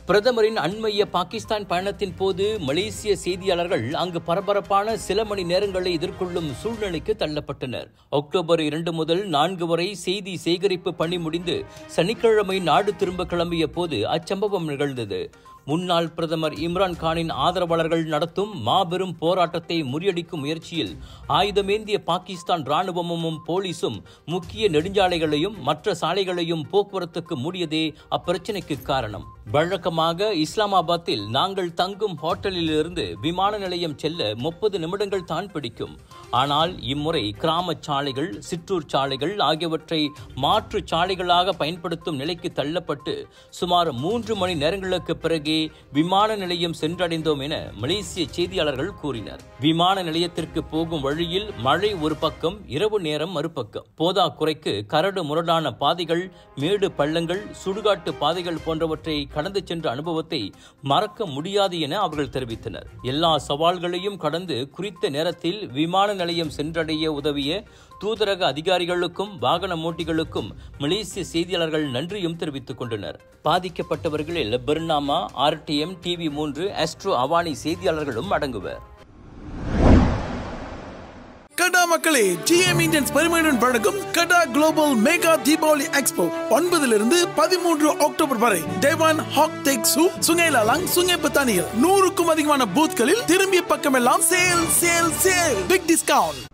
பிரதமரின் அண்மைய பாகிஸ்தான் பயணத்தின் போது மலேசிய செய்தியாளர்கள் அங்கு பரபரப்பான சில மணி நேரங்களை எதிர்கொள்ளும் சூழ்நிலைக்கு தள்ளப்பட்டனர் அக்டோபர் இரண்டு முதல் நான்கு வரை செய்தி சேகரிப்பு பணி முடிந்து சனிக்கிழமை நாடு திரும்ப கிளம்பிய போது அச்சம்பவம் நிகழ்ந்தது முன்னாள் பிரதமர் இம்ரான் கானின் ஆதரவாளர்கள் நடத்தும் மாபெரும் போராட்டத்தை முறியடிக்கும் முயற்சியில் ஆயுதமேந்திய பாகிஸ்தான் ராணுவமும் போலீசும் முக்கிய நெடுஞ்சாலைகளையும் மற்ற சாலைகளையும் போக்குவரத்துக்கு மூடியதே அப்பிரச்சினைக்கு காரணம் வழக்கமாக இஸ்லாமாபாத்தில் நாங்கள் தங்கும் ஹோட்டலிலிருந்து விமான நிலையம் செல்ல முப்பது நிமிடங்கள் தான் பிடிக்கும் ஆனால் இம்முறை கிராம சாலைகள் சிற்றூர் சாலைகள் ஆகியவற்றை மாற்று சாலைகளாக பயன்படுத்தும் நிலைக்கு தள்ளப்பட்டு சுமார் மூன்று மணி நேரங்களுக்கு பிறகே விமான நிலையம் சென்றடைந்தோம் என மலேசிய செய்தியாளர்கள் கூறினர் விமான நிலையத்திற்கு போகும் வழியில் மழை ஒரு பக்கம் இரவு நேரம் மறுபக்கம் போதா குறைக்கு கரடு முரடான பாதைகள் மேடு பள்ளங்கள் சுடுகாட்டு பாதைகள் போன்றவற்றை கடந்து சென்ற அனுபவத்தை மறக்க முடியாது என அவர்கள் தெரிவித்தனர் எல்லா சவால்களையும் கடந்து குறித்த நேரத்தில் விமான நிலையம் சென்றடைய உதவிய தூதரக அதிகாரிகளுக்கும் வாகன ஓட்டிகளுக்கும் மலேசிய செய்தியாளர்கள் நன்றியும் தெரிவித்துக் கொண்டனர் பாதிக்கப்பட்டவர்களில் பெர்னாமா ஆர்டிஎம் டிவி மூன்று ஆஸ்ட்ரோ அவானி செய்தியாளர்களும் அடங்குவர் கடா மக்களே ஜிஎம் இந்தியன்ஸ் பெருமையுடன் வழங்கும் Kedah global mega Deepavali expo ஒன்பதிலிருந்து பதிமூன்று அக்டோபர் வரை தேவான் ஹாக் டெக் சூ சுங்கேலாலாங் சுங்கே பத்தானியில் நூறுக்கும் அதிகமான பூத்களில் திரும்பிய பக்கமெல்லாம் sale sale sale big discount